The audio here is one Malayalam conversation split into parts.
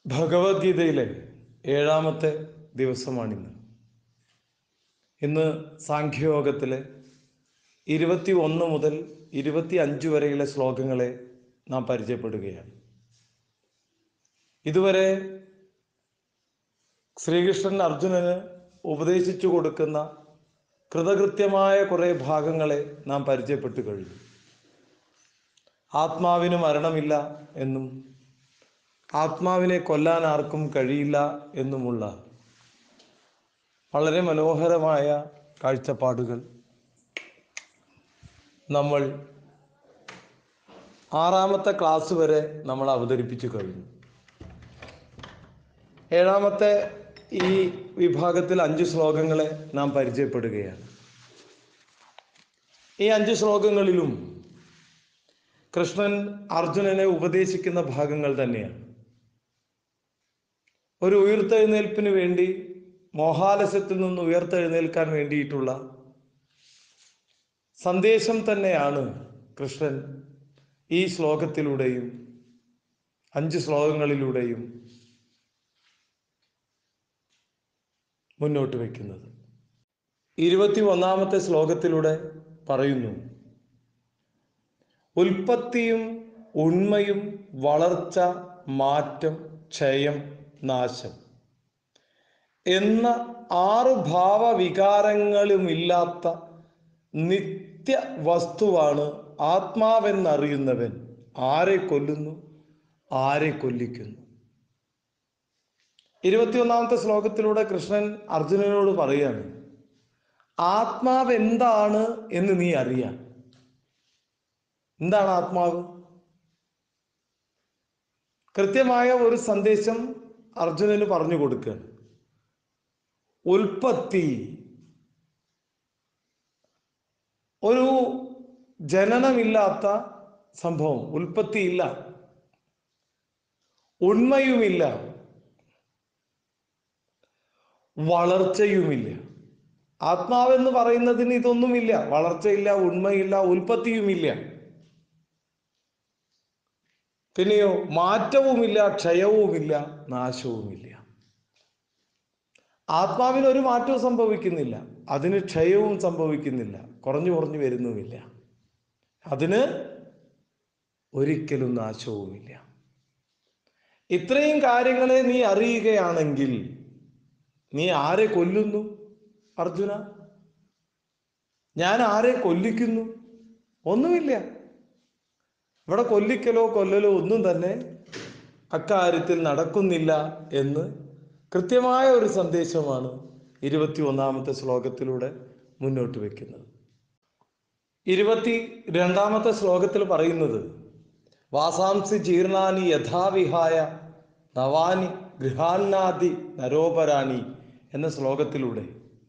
ഭഗവത്ഗീതയിലെ ഏഴാമത്തെ ദിവസമാണിന്ന് ഇന്ന് സാഖ്യയോഗത്തിലെ ഇരുപത്തി ഒന്ന് മുതൽ ഇരുപത്തി അഞ്ച് വരെയുള്ള ശ്ലോകങ്ങളെ നാം പരിചയപ്പെടുകയാണ് ഇതുവരെ ശ്രീകൃഷ്ണൻ അർജുനന് ഉപദേശിച്ചു കൊടുക്കുന്ന കൃതകൃത്യമായ കുറേ ഭാഗങ്ങളെ നാം പരിചയപ്പെട്ടു കഴിഞ്ഞു ആത്മാവിന് മരണമില്ല എന്നും ആത്മാവിനെ കൊല്ലാൻ ആർക്കും കഴിയില്ല എന്നുമുള്ള വളരെ മനോഹരമായ കാഴ്ചപ്പാടുകൾ നമ്മൾ ആറാമത്തെ ക്ലാസ് വരെ നമ്മൾ അവതരിപ്പിച്ചു കഴിഞ്ഞു ഏഴാമത്തെ ഈ വിഭാഗത്തിൽ അഞ്ച് ശ്ലോകങ്ങളെ നാം പരിചയപ്പെടുകയാണ് ഈ അഞ്ച് ശ്ലോകങ്ങളിലും കൃഷ്ണൻ അർജുനനെ ഉപദേശിക്കുന്ന ഭാഗങ്ങൾ തന്നെയാണ് ഒരു ഉയർത്തെഴുന്നേൽപ്പിന് വേണ്ടി മോഹാലസ്യത്തിൽ നിന്ന് ഉയർത്തെഴുന്നേൽക്കാൻ വേണ്ടിയിട്ടുള്ള സന്ദേശം തന്നെയാണ് കൃഷ്ണൻ ഈ ശ്ലോകത്തിലൂടെയും അഞ്ച് ശ്ലോകങ്ങളിലൂടെയും മുന്നോട്ട് വയ്ക്കുന്നത് ഇരുപത്തി ഒന്നാമത്തെ ശ്ലോകത്തിലൂടെ പറയുന്നു ഉൽപ്പത്തിയും ഉണ്മയും വളർച്ച മാറ്റം ക്ഷയം നാശം എന്ന ആറ് ഭാവവികാരങ്ങളുമില്ലാത്ത നിത്യ വസ്തുവാണ് ആത്മാവെന്നറിയുന്നവൻ ആരെ കൊല്ലുന്നു ആരെ കൊല്ലിക്കുന്നു ഇരുപത്തിയൊന്നാമത്തെ ശ്ലോകത്തിലൂടെ കൃഷ്ണൻ അർജുനനോട് പറയാണ് ആത്മാവ് എന്താണ് എന്ന് നീ അറിയാം എന്താണ് ആത്മാവ് കൃത്യമായ ഒരു സന്ദേശം അർജുനന് പറഞ്ഞു കൊടുക്കുകയാണ് ഉൽപ്പത്തി ഒരു ജനനമില്ലാത്ത സംഭവം ഉൽപ്പത്തിയില്ല ഉണ്മയുമില്ല വളർച്ചയുമില്ല ആത്മാവെന്ന് പറയുന്നതിന് ഇതൊന്നുമില്ല വളർച്ചയില്ല ഉണ്മയില്ല ഉൽപ്പത്തിയുമില്ല പിന്നെയോ മാറ്റവുമില്ല ക്ഷയവുമില്ല നാശവുമില്ല ആത്മാവിന് ഒരു മാറ്റവും സംഭവിക്കുന്നില്ല അതിന് ക്ഷയവും സംഭവിക്കുന്നില്ല കുറഞ്ഞു കുറഞ്ഞു വരുന്നുമില്ല അതിന് ഒരിക്കലും നാശവുമില്ല ഇത്രയും കാര്യങ്ങളെ നീ അറിയുകയാണെങ്കിൽ നീ ആരെ കൊല്ലുന്നു അർജുന ഞാൻ ആരെ കൊല്ലിക്കുന്നു ഒന്നുമില്ല ഇവിടെ കൊല്ലിക്കലോ കൊല്ലലോ ഒന്നും തന്നെ അക്കാര്യത്തിൽ നടക്കുന്നില്ല എന്ന് കൃത്യമായ ഒരു സന്ദേശമാണ് ഇരുപത്തി ഒന്നാമത്തെ ശ്ലോകത്തിലൂടെ മുന്നോട്ട് വെക്കുന്നത് ഇരുപത്തി രണ്ടാമത്തെ ശ്ലോകത്തിൽ പറയുന്നത് വാസാംസി ജീർണാനി യഥാവിഹായ നവാനി ഗൃഹാന്നാദി നരോപരാണി എന്ന ശ്ലോകത്തിലൂടെ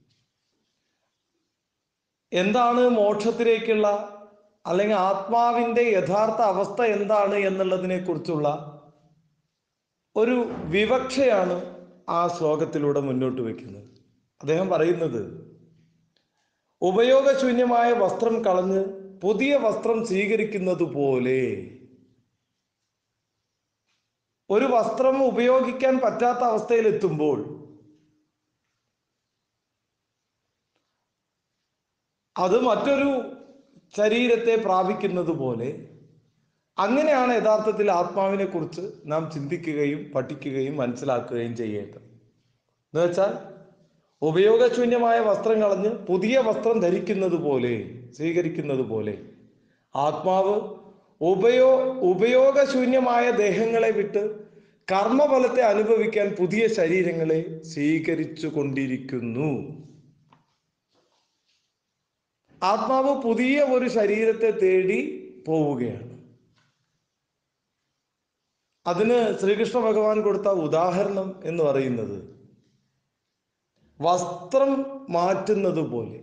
എന്താണ് മോക്ഷത്തിലേക്കുള്ള അല്ലെങ്കിൽ ആത്മാവിൻ്റെ യഥാർത്ഥ അവസ്ഥ എന്താണ് എന്നുള്ളതിനെ കുറിച്ചുള്ള ഒരു വിവക്ഷയാണ് ആ ശ്ലോകത്തിലൂടെ മുന്നോട്ട് വയ്ക്കുന്നത് അദ്ദേഹം പറയുന്നത് ഉപയോഗശൂന്യമായ വസ്ത്രം കളഞ്ഞ് പുതിയ വസ്ത്രം സ്വീകരിക്കുന്നത് പോലെ ഒരു വസ്ത്രം ഉപയോഗിക്കാൻ പറ്റാത്ത അവസ്ഥയിൽ എത്തുമ്പോൾ അത് മറ്റൊരു ശരീരത്തെ പ്രാപിക്കുന്നത് പോലെ അങ്ങനെയാണ് യഥാർത്ഥത്തിൽ ആത്മാവിനെ കുറിച്ച് നാം ചിന്തിക്കുകയും പഠിക്കുകയും മനസ്സിലാക്കുകയും ചെയ്യേണ്ടത് എന്ന് വെച്ചാൽ ഉപയോഗശൂന്യമായ വസ്ത്രം കളഞ്ഞ് പുതിയ വസ്ത്രം ധരിക്കുന്നത് പോലെ സ്വീകരിക്കുന്നത് പോലെ ആത്മാവ് ഉപയോ ഉപയോഗശൂന്യമായ ദേഹങ്ങളെ വിട്ട് കർമ്മഫലത്തെ അനുഭവിക്കാൻ പുതിയ ശരീരങ്ങളെ സ്വീകരിച്ചു കൊണ്ടിരിക്കുന്നു ആത്മാവ് പുതിയ ഒരു ശരീരത്തെ തേടി പോവുകയാണ് അതിന് ശ്രീകൃഷ്ണ ഭഗവാൻ കൊടുത്ത ഉദാഹരണം എന്ന് പറയുന്നത് വസ്ത്രം മാറ്റുന്നത് പോലെ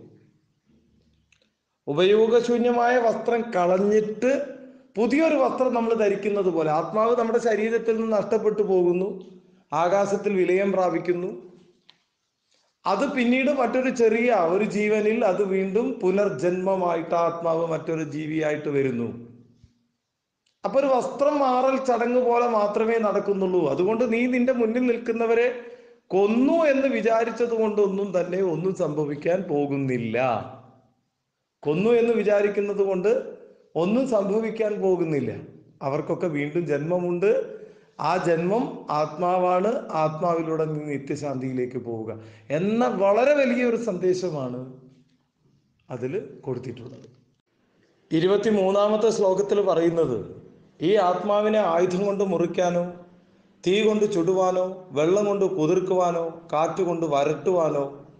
ഉപയോഗശൂന്യമായ വസ്ത്രം കളഞ്ഞിട്ട് പുതിയൊരു വസ്ത്രം നമ്മൾ ധരിക്കുന്നത് പോലെ ആത്മാവ് നമ്മുടെ ശരീരത്തിൽ നിന്ന് നഷ്ടപ്പെട്ടു പോകുന്നു ആകാശത്തിൽ വിലയം പ്രാപിക്കുന്നു അത് പിന്നീട് മറ്റൊരു ചെറിയ ഒരു ജീവനിൽ അത് വീണ്ടും പുനർജന്മമായിട്ട് ആത്മാവ് മറ്റൊരു ജീവിയായിട്ട് വരുന്നു അപ്പൊ ഒരു വസ്ത്രം മാറൽ ചടങ്ങ് പോലെ മാത്രമേ നടക്കുന്നുള്ളൂ അതുകൊണ്ട് നീ നിന്റെ മുന്നിൽ നിൽക്കുന്നവരെ കൊന്നു എന്ന് വിചാരിച്ചത് കൊണ്ടൊന്നും തന്നെ ഒന്നും സംഭവിക്കാൻ പോകുന്നില്ല കൊന്നു എന്ന് വിചാരിക്കുന്നത് കൊണ്ട് ഒന്നും സംഭവിക്കാൻ പോകുന്നില്ല അവർക്കൊക്കെ വീണ്ടും ജന്മമുണ്ട് ആ ജന്മം ആത്മാവാണ് ആത്മാവിലൂടെ നീ നിത്യശാന്തിയിലേക്ക് പോവുക എന്ന വളരെ വലിയൊരു സന്ദേശമാണ് അതിൽ കൊടുത്തിട്ടുള്ളത് ഇരുപത്തി മൂന്നാമത്തെ ശ്ലോകത്തിൽ പറയുന്നത് ഈ ആത്മാവിനെ ആയുധം കൊണ്ട് മുറിക്കാനോ തീ കൊണ്ട് ചുടുവാനോ വെള്ളം കൊണ്ട് കുതിർക്കുവാനോ കാറ്റ് കൊണ്ട് വരട്ടുവാനോ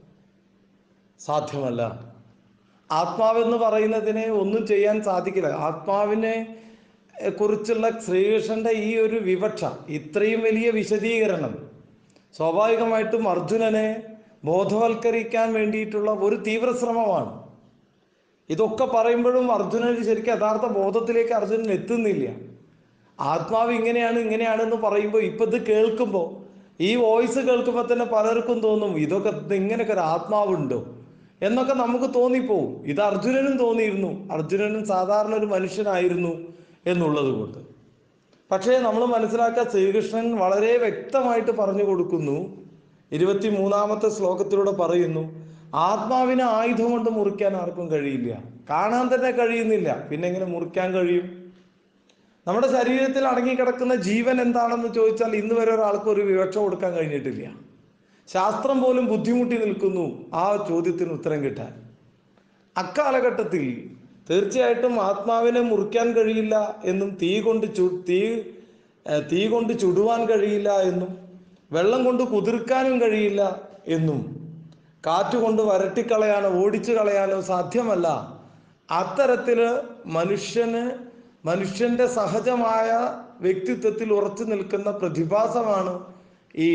സാധ്യമല്ല ആത്മാവെന്ന് പറയുന്നതിനെ ഒന്നും ചെയ്യാൻ സാധിക്കില്ല ആത്മാവിനെ എ, കുറിച്ചുള്ള ശ്രീകൃഷ്ണന്റെ ഈ ഒരു വിവക്ഷ ഇത്രയും വലിയ വിശദീകരണം സ്വാഭാവികമായിട്ടും അർജുനനെ ബോധവൽക്കരിക്കാൻ വേണ്ടിയിട്ടുള്ള ഒരു തീവ്ര ശ്രമമാണ് ഇതൊക്കെ പറയുമ്പോഴും അർജുനന് ശരിക്കും യഥാർത്ഥ ബോധത്തിലേക്ക് അർജുനൻ എത്തുന്നില്ല ആത്മാവ് ഇങ്ങനെയാണ് ഇങ്ങനെയാണെന്ന് പറയുമ്പോൾ ഇപ്പൊ ഇത് കേൾക്കുമ്പോൾ ഈ വോയിസ് കേൾക്കുമ്പോൾ തന്നെ പലർക്കും തോന്നും ഇതൊക്കെ ഇങ്ങനെയൊക്കെ ഒരു ആത്മാവുണ്ടോ എന്നൊക്കെ നമുക്ക് തോന്നിപ്പോവും ഇത് അർജുനനും തോന്നിയിരുന്നു അർജുനനും സാധാരണ ഒരു മനുഷ്യനായിരുന്നു എന്നുള്ളത് കൊണ്ട് പക്ഷേ നമ്മൾ മനസ്സിലാക്കുക ശ്രീകൃഷ്ണൻ വളരെ വ്യക്തമായിട്ട് പറഞ്ഞു കൊടുക്കുന്നു ഇരുപത്തി മൂന്നാമത്തെ ശ്ലോകത്തിലൂടെ പറയുന്നു ആത്മാവിനെ ആയുധം കൊണ്ട് മുറിക്കാൻ ആർക്കും കഴിയില്ല കാണാൻ തന്നെ കഴിയുന്നില്ല പിന്നെ എങ്ങനെ മുറിക്കാൻ കഴിയും നമ്മുടെ ശരീരത്തിൽ അടങ്ങിക്കിടക്കുന്ന ജീവൻ എന്താണെന്ന് ചോദിച്ചാൽ ഇന്ന് വരെ ഒരാൾക്ക് ഒരു വിവക്ഷ കൊടുക്കാൻ കഴിഞ്ഞിട്ടില്ല ശാസ്ത്രം പോലും ബുദ്ധിമുട്ടി നിൽക്കുന്നു ആ ചോദ്യത്തിന് ഉത്തരം കിട്ടാൻ അക്കാലഘട്ടത്തിൽ തീർച്ചയായിട്ടും ആത്മാവിനെ മുറിക്കാൻ കഴിയില്ല എന്നും തീ കൊണ്ട് ചു തീ ഏർ തീ കൊണ്ട് ചുടുവാൻ കഴിയില്ല എന്നും വെള്ളം കൊണ്ട് കുതിർക്കാനും കഴിയില്ല എന്നും കാറ്റ് കൊണ്ട് വരട്ടിക്കളയാനോ ഓടിച്ചു കളയാനോ സാധ്യമല്ല അത്തരത്തില് മനുഷ്യന് മനുഷ്യന്റെ സഹജമായ വ്യക്തിത്വത്തിൽ ഉറച്ചു നിൽക്കുന്ന പ്രതിഭാസമാണ് ഈ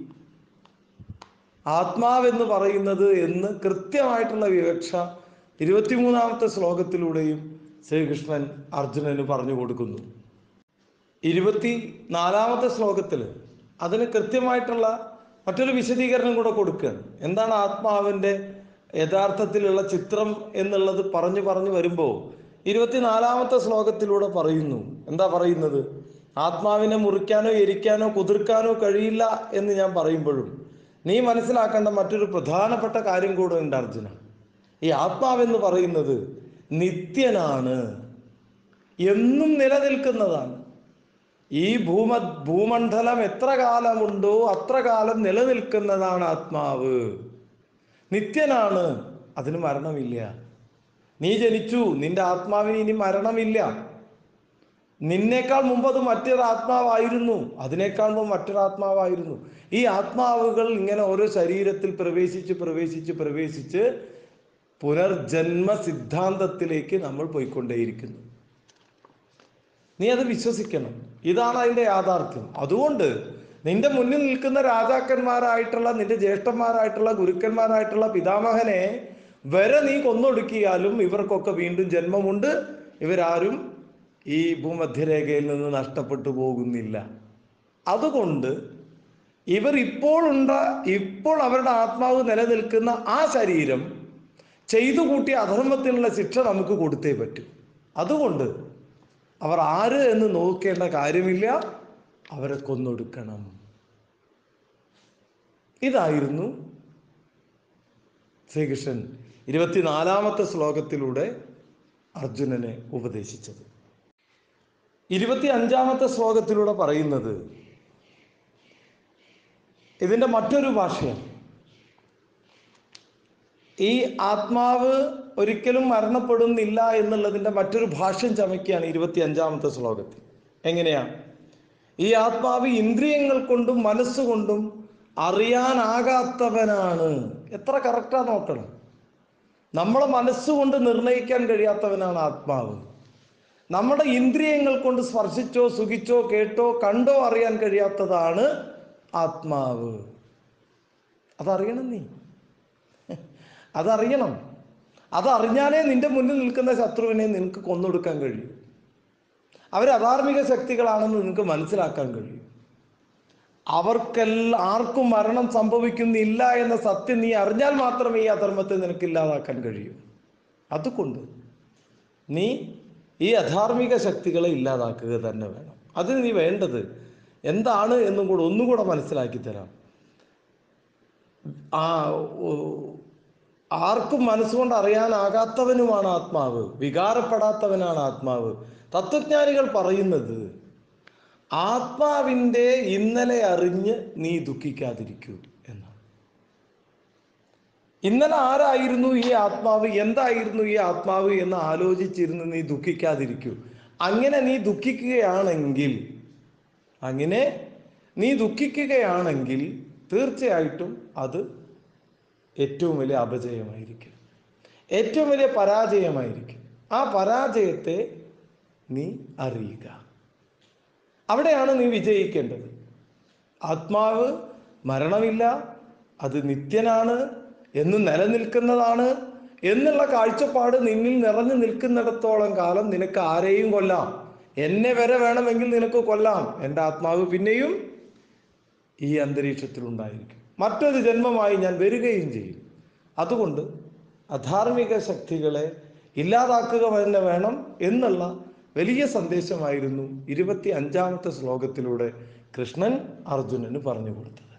ആത്മാവെന്ന് പറയുന്നത് എന്ന് കൃത്യമായിട്ടുള്ള വിവക്ഷ ഇരുപത്തിമൂന്നാമത്തെ ശ്ലോകത്തിലൂടെയും ശ്രീകൃഷ്ണൻ അർജുനന് പറഞ്ഞു കൊടുക്കുന്നു ഇരുപത്തി നാലാമത്തെ ശ്ലോകത്തിൽ അതിന് കൃത്യമായിട്ടുള്ള മറ്റൊരു വിശദീകരണം കൂടെ കൊടുക്കുകയാണ് എന്താണ് ആത്മാവിൻ്റെ യഥാർത്ഥത്തിലുള്ള ചിത്രം എന്നുള്ളത് പറഞ്ഞു പറഞ്ഞു വരുമ്പോൾ ഇരുപത്തിനാലാമത്തെ ശ്ലോകത്തിലൂടെ പറയുന്നു എന്താ പറയുന്നത് ആത്മാവിനെ മുറിക്കാനോ എരിക്കാനോ കുതിർക്കാനോ കഴിയില്ല എന്ന് ഞാൻ പറയുമ്പോഴും നീ മനസ്സിലാക്കേണ്ട മറ്റൊരു പ്രധാനപ്പെട്ട കാര്യം കൂടെ ഉണ്ട് അർജുന ഈ ആത്മാവെന്ന് പറയുന്നത് നിത്യനാണ് എന്നും നിലനിൽക്കുന്നതാണ് ഈ ഭൂമ ഭൂമണ്ഡലം എത്ര കാലമുണ്ടോ അത്ര കാലം നിലനിൽക്കുന്നതാണ് ആത്മാവ് നിത്യനാണ് അതിന് മരണമില്ല നീ ജനിച്ചു നിന്റെ ആത്മാവിന് ഇനി മരണമില്ല നിന്നേക്കാൾ മുമ്പ് അത് മറ്റൊരു ആത്മാവായിരുന്നു അതിനേക്കാൾ മുമ്പ് മറ്റൊരു ആത്മാവായിരുന്നു ഈ ആത്മാവുകൾ ഇങ്ങനെ ഓരോ ശരീരത്തിൽ പ്രവേശിച്ച് പ്രവേശിച്ച് പ്രവേശിച്ച് പുനർജന്മ സിദ്ധാന്തത്തിലേക്ക് നമ്മൾ പോയിക്കൊണ്ടേയിരിക്കുന്നു നീ അത് വിശ്വസിക്കണം ഇതാണ് അതിന്റെ യാഥാർത്ഥ്യം അതുകൊണ്ട് നിന്റെ മുന്നിൽ നിൽക്കുന്ന രാജാക്കന്മാരായിട്ടുള്ള നിന്റെ ജ്യേഷ്ഠന്മാരായിട്ടുള്ള ഗുരുക്കന്മാരായിട്ടുള്ള പിതാമഹനെ വരെ നീ കൊന്നൊടുക്കിയാലും ഇവർക്കൊക്കെ വീണ്ടും ജന്മമുണ്ട് ഇവരാരും ഈ ഭൂമധ്യരേഖയിൽ നിന്ന് നഷ്ടപ്പെട്ടു പോകുന്നില്ല അതുകൊണ്ട് ഇവർ ഇപ്പോൾ ഉണ്ട ഇപ്പോൾ അവരുടെ ആത്മാവ് നിലനിൽക്കുന്ന ആ ശരീരം ചെയ്തു കൂട്ടിയ അധർമ്മത്തിനുള്ള ശിക്ഷ നമുക്ക് കൊടുത്തേ പറ്റൂ അതുകൊണ്ട് അവർ ആര് എന്ന് നോക്കേണ്ട കാര്യമില്ല അവരെ കൊന്നൊടുക്കണം ഇതായിരുന്നു ശ്രീകൃഷ്ണൻ ഇരുപത്തിനാലാമത്തെ ശ്ലോകത്തിലൂടെ അർജുനനെ ഉപദേശിച്ചത് ഇരുപത്തി അഞ്ചാമത്തെ ശ്ലോകത്തിലൂടെ പറയുന്നത് ഇതിൻ്റെ മറ്റൊരു ഭാഷയാണ് ഈ ആത്മാവ് ഒരിക്കലും മരണപ്പെടുന്നില്ല എന്നുള്ളതിൻ്റെ മറ്റൊരു ഭാഷ്യം ചമയ്ക്കുകയാണ് ഇരുപത്തി അഞ്ചാമത്തെ ശ്ലോകത്തിൽ എങ്ങനെയാ ഈ ആത്മാവ് ഇന്ദ്രിയങ്ങൾ കൊണ്ടും മനസ്സുകൊണ്ടും അറിയാനാകാത്തവനാണ് എത്ര കറക്റ്റാ നോക്കണം നമ്മളെ മനസ്സുകൊണ്ട് നിർണയിക്കാൻ കഴിയാത്തവനാണ് ആത്മാവ് നമ്മുടെ ഇന്ദ്രിയങ്ങൾ കൊണ്ട് സ്പർശിച്ചോ സുഖിച്ചോ കേട്ടോ കണ്ടോ അറിയാൻ കഴിയാത്തതാണ് ആത്മാവ് അതറിയണം നീ അതറിയണം അതറിഞ്ഞാലേ നിന്റെ മുന്നിൽ നിൽക്കുന്ന ശത്രുവിനെ നിനക്ക് കൊന്നൊടുക്കാൻ കഴിയും അവർ അധാർമിക ശക്തികളാണെന്ന് നിനക്ക് മനസ്സിലാക്കാൻ കഴിയും അവർക്കെല്ലാം ആർക്കും മരണം സംഭവിക്കുന്നില്ല എന്ന സത്യം നീ അറിഞ്ഞാൽ മാത്രമേ ഈ അധർമ്മത്തെ നിനക്ക് ഇല്ലാതാക്കാൻ കഴിയൂ അതുകൊണ്ട് നീ ഈ അധാർമിക ശക്തികളെ ഇല്ലാതാക്കുക തന്നെ വേണം അതിന് നീ വേണ്ടത് എന്താണ് എന്നും കൂടെ ഒന്നും കൂടെ മനസ്സിലാക്കി തരാം ആ ഓ, ആർക്കും മനസ്സുകൊണ്ട് അറിയാനാകാത്തവനുമാണ് ആത്മാവ് വികാരപ്പെടാത്തവനാണ് ആത്മാവ് തത്വജ്ഞാനികൾ പറയുന്നത് ആത്മാവിൻ്റെ ഇന്നലെ അറിഞ്ഞ് നീ ദുഃഖിക്കാതിരിക്കൂ എന്നാണ് ഇന്നലെ ആരായിരുന്നു ഈ ആത്മാവ് എന്തായിരുന്നു ഈ ആത്മാവ് എന്ന് ആലോചിച്ചിരുന്ന് നീ ദുഃഖിക്കാതിരിക്കൂ അങ്ങനെ നീ ദുഃഖിക്കുകയാണെങ്കിൽ അങ്ങനെ നീ ദുഃഖിക്കുകയാണെങ്കിൽ തീർച്ചയായിട്ടും അത് ഏറ്റവും വലിയ അപജയമായിരിക്കും ഏറ്റവും വലിയ പരാജയമായിരിക്കും ആ പരാജയത്തെ നീ അറിയുക അവിടെയാണ് നീ വിജയിക്കേണ്ടത് ആത്മാവ് മരണമില്ല അത് നിത്യനാണ് എന്ന് നിലനിൽക്കുന്നതാണ് എന്നുള്ള കാഴ്ചപ്പാട് നിന്നിൽ നിറഞ്ഞു നിൽക്കുന്നിടത്തോളം കാലം നിനക്ക് ആരെയും കൊല്ലാം എന്നെ വരെ വേണമെങ്കിൽ നിനക്ക് കൊല്ലാം എൻ്റെ ആത്മാവ് പിന്നെയും ഈ അന്തരീക്ഷത്തിൽ ഉണ്ടായിരിക്കും മറ്റൊരു ജന്മമായി ഞാൻ വരികയും ചെയ്യും അതുകൊണ്ട് അധാർമിക ശക്തികളെ ഇല്ലാതാക്കുക തന്നെ വേണം എന്നുള്ള വലിയ സന്ദേശമായിരുന്നു ഇരുപത്തി അഞ്ചാമത്തെ ശ്ലോകത്തിലൂടെ കൃഷ്ണൻ അർജുനന് പറഞ്ഞു കൊടുത്തത്